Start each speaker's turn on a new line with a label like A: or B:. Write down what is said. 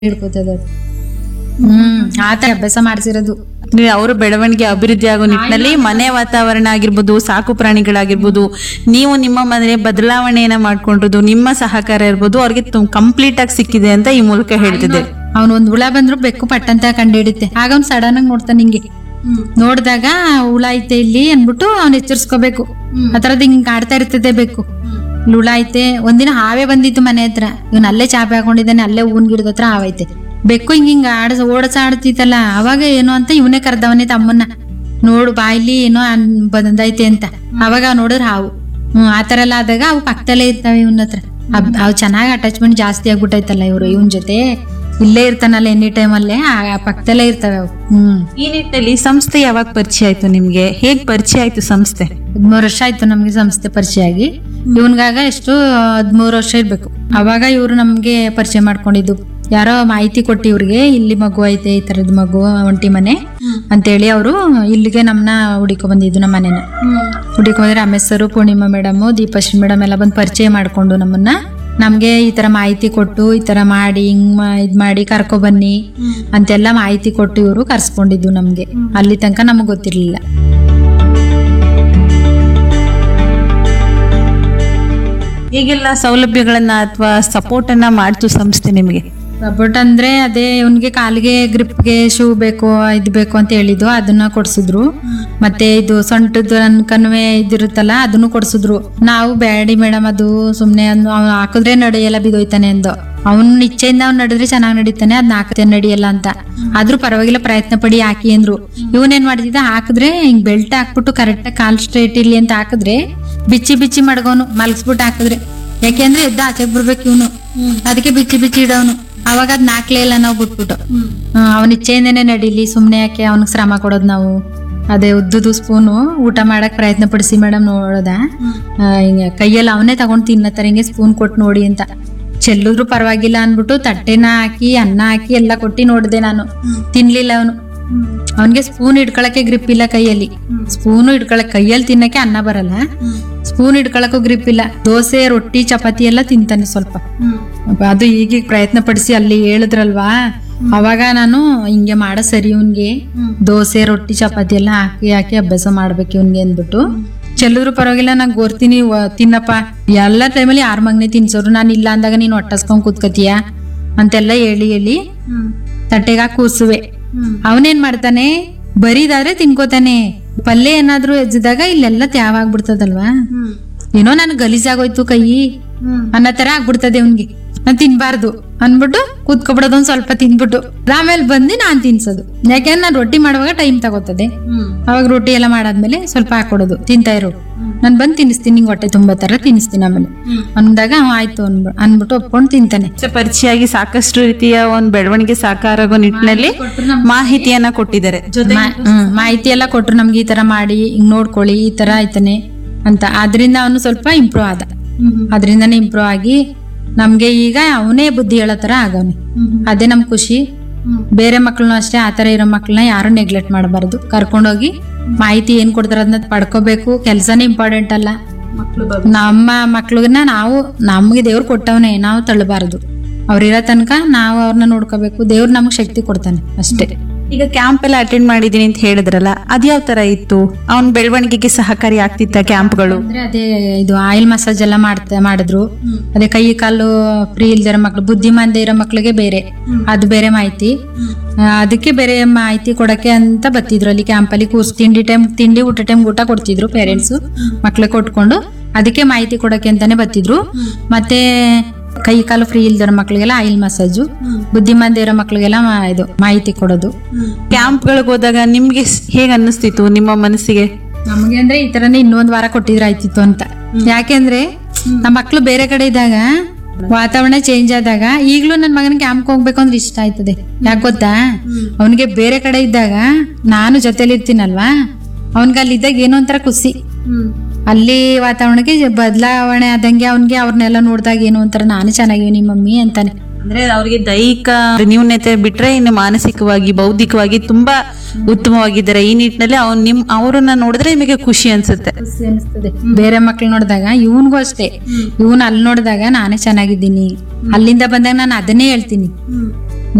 A: ಹಿಡ್ಕೋತದ ಅದು. ಹ್ಮ್ ಆತ ಅಭ್ಯಾಸ ಮಾಡ್ಸಿರೋದು
B: ನೀವು ಅವರ ಬೆಳವಣಿಗೆ ಅಭಿವೃದ್ಧಿ ಆಗೋ ನಿಟ್ಟಿನಲ್ಲಿ ಮನೆ ವಾತಾವರಣ ಆಗಿರ್ಬೋದು ಸಾಕು ಪ್ರಾಣಿಗಳಾಗಿರ್ಬೋದು ನೀವು ನಿಮ್ಮ ಮನೆ ಬದಲಾವಣೆಯನ್ನ ಮಾಡ್ಕೊಂಡಿರೋದು ನಿಮ್ಮ ಸಹಕಾರ ಇರ್ಬೋದು ಅವ್ರಿಗೆ ಕಂಪ್ಲೀಟ್ ಆಗಿ ಸಿಕ್ಕಿದೆ ಅಂತ ಈ ಮೂಲಕ ಹೇಳ್ತಿದ್ದೆ
A: ಅವ್ನ್ ಒಂದ್ ಹುಳ ಬಂದ್ರು ಬೆಕ್ಕು ಪಟ್ಟಂತ ಕಂಡಿಡಿತೆ ಆಗ ಅವ್ನ್ ಸಡನ್ ಆಗಿ ನೋಡ್ತಾನೆ ಹಿಂಗೆ ನೋಡಿದಾಗ ಹುಳ ಐತೆ ಇಲ್ಲಿ ಅನ್ಬಿಟ್ಟು ಅವ್ನ್ ಎಚ್ಚರಿಸ್ಕೋಬೇಕು ಅದ್ರದ್ ಹಿಂಗ್ ಆಡ್ತಾ ಇರ್ತದೆ ಬೇಕು ಇಲ್ಲಿ ಹುಳ ಐತೆ ಒಂದಿನ ಹಾವೇ ಬಂದಿತ್ತು ಮನೆ ಹತ್ರ ಇವನ್ ಅಲ್ಲೇ ಚಾಪೆ ಹಾಕೊಂಡಿದ್ದಾನೆ ಅಲ್ಲೇ ಹೂವಿನ ಗಿಡದ ಹತ್ರ ಹಾವೈತೆ ಬೆಕ್ಕು ಹಿಂಗ್ ಹಿಂಗ್ ಆಡ ಓಡಸಾಡ್ತಿತ್ತಲ್ಲ ಅವಾಗ ಏನೋ ಅಂತ ಇವನೇ ಕರ್ದವನೇ ತಮ್ಮನ್ನ ನೋಡು ಬಾಯ್ಲಿ ಏನೋ ಅನ್ ಬಂದೈತೆ ಅಂತ ಅವಾಗ ನೋಡಿದ್ರೆ ಹಾವು ಹ್ಮ್ ಆತರ ಎಲ್ಲ ಆದಾಗ ಅವು ಪಕ್ಕದಲ್ಲೇ ಇರ್ತಾವೆ ಇವನ ಹತ್ರ ಅಬ್- ಅವು ಚೆನ್ನಾಗಿ ಅಟ್ಯಾಚ್ಮೆಂಟ್ ಜಾಸ್ತಿ ಆಗ್ಬಿಟ್ಟೈತಲ್ಲ ಇವ್ರು ಇವನ್ ಜೊತೆ ಇಲ್ಲೇ ಇರ್ತಾನಲ್ಲ ಎನಿ ಟೈಮ್ ಅಲ್ಲೇ ಆ ಆ ಪಕ್ಕದಲ್ಲೇ ಇರ್ತವೆ ಅವು ಹ್ಮ್
B: ಈ ನಿಟ್ಟಿನಲ್ಲಿ ಸಂಸ್ಥೆ ಯಾವಾಗ ಪರಿಚಯ ಆಯ್ತು ನಿಮ್ಗೆ ಹೇಗ್ ಪರಿಚಯ ಆಯ್ತು ಸಂಸ್ಥೆ
A: ಹದ್ಮೂರು ವರ್ಷ ಆಯ್ತು ನಮ್ಗೆ ಸಂಸ್ಥೆ ಪರಿಚಯ ಆಗಿ ಇವನ್ಗಾಗ ಎಷ್ಟು ಹದ್ಮೂರು ವರ್ಷ ಇರ್ಬೇಕು ಅವಾಗ ಇವ್ರು ನಮ್ಗೆ ಪರಿಚಯ ಮಾಡ್ಕೊಂಡಿದ್ದು ಯಾರೋ ಮಾಹಿತಿ ಕೊಟ್ಟು ಇವ್ರಿಗೆ ಇಲ್ಲಿ ಮಗು ಐತೆ ಈ ತರದ ಮಗು ಒಂಟಿ ಮನೆ ಅಂತೇಳಿ ಅವರು ಇಲ್ಲಿಗೆ ನಮ್ಮನ್ನ ಹುಡಿಕೊ ಬಂದಿದ್ದು ನಮ್ಮ ಮನೆನ ಹುಡುಕಿ ಬಂದ್ರೆ Ramesh sir Poornima madam Deepashree madam ಎಲ್ಲ ಬಂದು ಪರಿಚಯ ಮಾಡ್ಕೊಂಡು ನಮ್ಮನ್ನ ನಮ್ಗೆ ಈ ತರ ಮಾಹಿತಿ ಕೊಟ್ಟು ಈ ತರ ಮಾಡಿ ಹಿಂಗ್ ಮಾ- ಇದ್ ಮಾಡಿ ಕರ್ಕೊ ಬನ್ನಿ ಅಂತೆಲ್ಲ ಮಾಹಿತಿ ಕೊಟ್ಟು ಇವರು ಕರ್ಸ್ಕೊಂಡಿದ್ದು ನಮ್ಗೆ ಅಲ್ಲಿ ತನಕ ನಮಗ್ ಗೊತ್ತಿರ್ಲಿಲ್ಲ
B: ಹೇಗೆಲ್ಲ ಸೌಲಭ್ಯಗಳನ್ನ ಅಥವಾ ಸಪೋರ್ಟ್ ಅನ್ನ ಮಾಡ್ತು ಸಂಸ್ಥೆ ನಿಮಗೆ
A: ಸಪೋರ್ಟ್ ಅಂದ್ರೆ ಅದೇ ಇವನ್ಗೆ ಕಾಲಿಗೆ ಗ್ರಿಪ್ಗೆ ಶೂ ಬೇಕು ಇದ್ ಬೇಕು ಅಂತ ಹೇಳಿದ್ದು ಅದನ್ನ ಕೊಡ್ಸಿದ್ರು ಮತ್ತೆ ಇದು ಸೊಂಟದ ಕನ್ವೆ ಇದಿರುತ್ತಲ್ಲ ಅದನ್ನು ಕೊಡ್ಸಿದ್ರು ನಾವು ಬ್ಯಾಡಿ ಮೇಡಮ್ ಅದು ಸುಮ್ನೆ ಅವ್ನು ಹಾಕಿದ್ರೆ ನಡೆಯಲ್ಲ ಬಿದೋಯ್ತಾನೆ ಅಂದು ಅವ್ನ ಇಚ್ಛೆಯಿಂದ ಅವ್ನು ನಡೆದ್ರೆ ಚೆನ್ನಾಗಿ ನಡೀತಾನೆ ಅದ್ ಹಾಕತೆ ನಡೆಯಲ್ಲ ಅಂತ ಆದ್ರೂ ಪರವಾಗಿಲ್ಲ ಪ್ರಯತ್ನ ಪಡಿ ಹಾಕಿ ಅಂದ್ರು ಇವನೇನ್ ಮಾಡಿದ ಹಾಕಿದ್ರೆ ಹಿಂಗ್ ಬೆಲ್ಟ್ ಹಾಕ್ಬಿಟ್ಟು ಕರೆಕ್ಟ್ ಕಾಲ್ ಸ್ಟ್ರೈಟ್ ಇರ್ಲಿ ಅಂತ ಹಾಕಿದ್ರೆ ಬಿಚ್ಚಿ ಬಿಚ್ಚಿ ಮಡ್ಗೋನು ಮಲ್ಸ್ಬಿಟ್ಟು ಹಾಕಿದ್ರೆ ಯಾಕೆಂದ್ರೆ ಎದ್ದ ಆಚೆಗೆ ಬರ್ಬೇಕು ಇವನು ಅದಕ್ಕೆ ಬಿಚ್ಚಿ ಬಿಚ್ಚಿ ಇಡೋನು ಅವಾಗ ಅದ್ ನಾಕ್ಲೇ ಇಲ್ಲ ನಾವು ಬಿಟ್ಬಿಟ್ಟು ಅವನ ಇಚ್ಛೆಯಿಂದನೇ ನಡೀಲಿ ಸುಮ್ನೆ ಯಾಕೆ ಅವನಿಗೆ ಶ್ರಮ ಕೊಡೋದು ನಾವು ಅದೇ ಉದ್ದುದು ಸ್ಪೂನು ಊಟ ಮಾಡಕ್ ಪ್ರಯತ್ನ ಪಡಿಸಿ ಮೇಡಮ್ ನೋಡೋದ ಆ, ಹಿಂಗೆ ಕೈಯಲ್ಲಿ ಅವನೇ ತಗೊಂಡ್ ತಿನ್ನತ್ತಾರೆ ಹಿಂಗೆ ಸ್ಪೂನ್ ಕೊಟ್ಟು ನೋಡಿ ಅಂತ ಚೆಲ್ಲಿದ್ರು ಪರವಾಗಿಲ್ಲ ಅನ್ಬಿಟ್ಟು ತಟ್ಟೆನ ಹಾಕಿ ಅನ್ನ ಹಾಕಿ ಎಲ್ಲ ಕೊಟ್ಟಿ ನೋಡಿದೆ ನಾನು ತಿನ್ಲಿಲ್ಲ ಅವನು ಅವನ್ಗೆ ಸ್ಪೂನ್ ಹಿಡ್ಕೊಳಕ್ಕೆ ಗ್ರಿಪ್ ಇಲ್ಲ ಕೈಯಲ್ಲಿ ಸ್ಪೂನು ಹಿಡ್ಕೊಳಕ್ ಕೈಯಲ್ಲಿ ತಿನ್ನಕ್ಕೆ ಅನ್ನ ಬರಲ್ಲ ಸ್ಪೂನ್ ಹಿಡ್ಕೊಳಕ್ಕೂ ಗ್ರಿಪ್ ಇಲ್ಲ ದೋಸೆ ರೊಟ್ಟಿ ಚಪಾತಿ ಎಲ್ಲ ತಿಂತಾನೆ ಸ್ವಲ್ಪ ಅಪ್ಪ, ಅದು ಈಗೀಗ ಪ್ರಯತ್ನ ಪಡಿಸಿ ಅಲ್ಲಿ ಹೇಳಿದ್ರಲ್ವಾ ಅವಾಗ ನಾನು ಹಿಂಗೆ ಮಾಡ ಸರಿ ಇವನ್ಗೆ ದೋಸೆ ರೊಟ್ಟಿ ಚಪಾತಿ ಎಲ್ಲ ಹಾಕಿ ಹಾಕಿ ಅಭ್ಯಾಸ ಮಾಡ್ಬೇಕು ಇವನ್ಗೆ ಅಂದ್ಬಿಟ್ಟು ಚೆಲ್ಲಿದ್ರು ಪರವಾಗಿಲ್ಲ ನಂಗೆ ಗೊರ್ತೀನಿ ವ- ತಿನ್ನಪ್ಪ ಎಲ್ಲ ಟೈಮಲ್ಲಿ ಯಾರ ಮಗನೆ ತಿನ್ಸೋರು ನಾನು ಇಲ್ಲ ಅಂದಾಗ ನೀನು ಹೊಟ್ಟಸ್ಕೊಂಡ್ ಕೂತ್ಕತೀಯ ಅಂತೆಲ್ಲ ಹೇಳಿ ಹೇಳಿ ತಟ್ಟೆಗ ಕೂಸುವೆ ಅವನೇನ್ ಮಾಡ್ತಾನೆ ಬರೀದಾದ್ರೆ ತಿನ್ಕೋತಾನೆ ಪಲ್ಯ ಏನಾದ್ರೂ ಎಜ್ಜಿದಾಗ ಇಲ್ಲೆಲ್ಲ ತ್ಯಾವ ಆಗ್ಬಿಡ್ತದಲ್ವಾ ಏನೋ ನನ್ ಗಲೀಜಾಗೋಯ್ತು ಕೈ ಅನ್ನೋ ತರ ಆಗ್ಬಿಡ್ತದೆ ಅವ್ನ್ಗೆ ನಾನ್ ತಿನ್ಬಾರ್ದು ಅನ್ಬಿಟ್ಟು ಕೂತ್ಕೊಬಿಡೋದು ಒಂದ್ ಸ್ವಲ್ಪ ತಿನ್ಬಿಟ್ಟು ಆಮೇಲೆ ಬಂದು ನಾನ್ ತಿನ್ಸೋದು ಯಾಕೆಂದ್ರೆ ನಾನ್ ರೊಟ್ಟಿ ಮಾಡುವಾಗ ಟೈಮ್ ತಗೋತದೆ ಅವಾಗ ರೊಟ್ಟಿ ಎಲ್ಲ ಮಾಡಾದ್ಮೇಲೆ ಸ್ವಲ್ಪ ಹಾಕೊಡೋದು ತಿಂತಾ ಇರು ನಾನ್ ಬಂದ್ ತಿನ್ನಿಸ್ತೀನಿ ನಿಂಗೆ ಹೊಟ್ಟೆ ತುಂಬಾ ತರ ತಿನ್ನಿಸ್ತೀನಿ ಆಮೇಲೆ ಅಂದಾಗ ಹ್ಞೂ ಆಯ್ತು ಅನ್ಬ ಅನ್ಬಿಟ್ಟು ಒಪ್ಕೊಂಡು ತಿಂತಾನೆ
B: ಸಂಸ್ಥೆ ಪರಿಚಯ ಆಗಿ ಸಾಕಷ್ಟು ರೀತಿಯ ಒಂದು ಬೆಳವಣಿಗೆ ಸಾಕಾರ ಆಗೋ ನಿಟ್ಟಿನಲ್ಲಿ ಮಾಹಿತಿಯನ್ನ ಕೊಟ್ಟಿದ್ದಾರೆ ಜೊತೆ
A: ಮಾ- ಹ್ಮ್, ಮಾಹಿತಿ ಎಲ್ಲ ಕೊಟ್ರು ನಮ್ಗೆ ಈ ತರ ಮಾಡಿ ಹಿಂಗ್ ನೋಡ್ಕೊಳ್ಳಿ ಈ ತರ ಆಯ್ತಾನೆ ಅಂತ ಅದ್ರಿಂದ ಅವನು ಸ್ವಲ್ಪ ಇಂಪ್ರೂವ್ ಆದ ಅದರಿಂದನೇ ಇಂಪ್ರೂವ್ ಆಗಿ ನಮ್ಗೆ ಈಗ ಅವನೇ ಬುದ್ಧಿ ಹೇಳೋ ತರ ಆಗವನೆ ಅದೇ ನಮ್ ಖುಷಿ ಬೇರೆ ಮಕ್ಳನ್ನೂ ಅಷ್ಟೇ ಆತರ ಇರೋ ಮಕ್ಳನ್ನ ಯಾರು ನೆಗ್ಲೆಕ್ಟ್ ಮಾಡಬಾರ್ದು ಕರ್ಕೊಂಡೋಗಿ ಮಾಹಿತಿ ಏನ್ ಕೊಡ್ತಾರ ಅದನ್ನ ಪಡ್ಕೋಬೇಕು ಕೆಲ್ಸನೇ ಇಂಪಾರ್ಟೆಂಟ್ ಅಲ್ಲ ನಮ್ಮ ಮಕ್ಳಿಗನ್ನ ನಾವು ನಮ್ಗೆ ದೇವ್ರು ಕೊಟ್ಟವನೇ ನಾವು ತಳ್ಳಬಾರದು ಅವ್ರಿರೋ ತನಕ ನಾವು ಅವ್ರನ್ನ ನೋಡ್ಕೋಬೇಕು ದೇವ್ರು ನಮ್ಗೆ ಶಕ್ತಿ ಕೊಡ್ತಾನೆ ಅಷ್ಟೇ
B: ಈಗ ಕ್ಯಾಂಪ್ ಎಲ್ಲ ಅಟೆಂಡ್ ಮಾಡಿದೀನಿ ಅಂತ ಹೇಳಿದ್ರಲ್ಲ ಅದ್ಯಾವ ತರ ಇತ್ತು ಅವನ ಬೆಳವಣಿಗೆಗೆ ಸಹಕಾರಿ ಆಗ್ತಿತ್ತ ಕ್ಯಾಂಪ್ಗಳು
A: ಅಂದ್ರೆ ಅದೇ ಇದು ಆಯಿಲ್ ಮಸಾಜ್ ಎಲ್ಲ ಮಾಡ್ತಾ ಮಾಡಿದ್ರು ಅದೇ ಕೈ ಕಾಲು ಫ್ರೀ ಇಲ್ದಿರೋ ಮಕ್ಳು ಬುದ್ಧಿಮಾಂದ್ಯ ಇರೋ ಮಕ್ಳಿಗೆ ಬೇರೆ ಅದು ಬೇರೆ ಮಾಹಿತಿ ಆ, ಅದಕ್ಕೆ ಬೇರೆ ಮಾಹಿತಿ ಕೊಡಕ್ಕೆ ಅಂತ ಬತ್ತಿದ್ರು ಅಲ್ಲಿ ಕ್ಯಾಂಪಲ್ಲಿ ಕೂರ್ಸ್ ತಿಂಡಿ ಟೈಮ್ ತಿಂಡಿ ಊಟ ಟೈಮ್ ಊಟ ಕೊಡ್ತಿದ್ರು ಪೇರೆಂಟ್ಸ್ ಮಕ್ಳಿಗೆ ಕೊಟ್ಕೊಂಡು ಅದಕ್ಕೆ ಮಾಹಿತಿ ಕೊಡಕ್ಕೆ ಅಂತಾನೆ ಬತ್ತಿದ್ರು ಮತ್ತೆ ಕೈ ಕಾಲು ಫ್ರೀ ಇಲ್ದಿರೋ ಮಕ್ಳಿಗೆಲ್ಲ ಆಯಿಲ್ ಮಸಾಜು ಬುದ್ಧಿಮಾಂದ್ಯ ಇರೋ ಮಕ್ಳಿಗೆಲ್ಲ ಮಾ- ಇದು ಮಾಹಿತಿ ಕೊಡೋದು
B: ಕ್ಯಾಂಪ್ಗಳಿಗೆ ಹೋದಾಗ ನಿಮ್ಗೆ ಸ್- ಹೇಗ್ ಅನ್ನಿಸ್ತಿತ್ತು ನಿಮ್ಮ ಮನಸ್ಸಿಗೆ
A: ನಮಗೆ ಅಂದ್ರೆ ಈ ತರನೇ ಇನ್ನೊಂದ್ ವಾರ ಕೊಟ್ಟಿದ್ರೆ ಆಯ್ತಿತ್ತು ಅಂತ ಯಾಕೆಂದ್ರೆ ನಮ್ಮ ಮಕ್ಳು ಬೇರೆ ಕಡೆ ಇದ್ದಾಗ ವಾತಾವರಣ ಚೇಂಜ್ ಆದಾಗ ಈಗ್ಲೂ ನನ್ ಮಗನ ಕ್ಯಾಂಪ್ ಹೋಗ್ಬೇಕು ಅಂದ್ರೆ ಇಷ್ಟ ಆಯ್ತದೆ ಯಾಕೆ ಗೊತ್ತಾ ಅವನಿಗೆ ಬೇರೆ ಕಡೆ ಇದ್ದಾಗ ನಾನು ಜೊತೆಲಿ ಇರ್ತೀನಲ್ವಾ ಅವನ್ಗೆ ಅಲ್ಲಿ ಇದ್ದಾಗ ಏನೋ ಒಂಥರ ಖುಷಿ ಅಲ್ಲಿ ವಾತಾವರಣಕ್ಕೆ ಬದಲಾವಣೆ ಆದಂಗೆ ಅವನ್ಗೆ ಅವ್ರನ್ನೆಲ್ಲ ನೋಡಿದಾಗ ಏನೋ ಒಂಥರ ನಾನು ಚೆನ್ನಾಗಿವ್ನಿ ಮಮ್ಮಿ ಅಂತಾನೆ
B: ಅಂದ್ರೆ ಅವ್ರಿಗೆ ದೈಹಿಕ ನ್ಯೂನ್ಯತೆ ಬಿಟ್ರೆ ಇನ್ನು ಮಾನಸಿಕವಾಗಿ ಬೌದ್ಧಿಕವಾಗಿ ತುಂಬಾ ಉತ್ತಮವಾಗಿದ್ದಾರೆ ಈ ನಿಟ್ಟಿನಲ್ಲಿ ಅವ್ನು ನಿಮ್ ಅವರನ್ನ ನೋಡಿದ್ರೆ ನಿಮಗೆ ಖುಷಿ ಅನ್ಸುತ್ತೆ
A: ಬೇರೆ ಮಕ್ಳು ನೋಡಿದಾಗ ಇವನ್ಗೂ ಅಷ್ಟೇ ಇವನ್ ಅಲ್ಲಿ ನೋಡಿದಾಗ ನಾನೇ ಚೆನ್ನಾಗಿದ್ದೀನಿ ಅಲ್ಲಿಂದ ಬಂದಾಗ ನಾನು ಅದನ್ನೇ ಹೇಳ್ತೀನಿ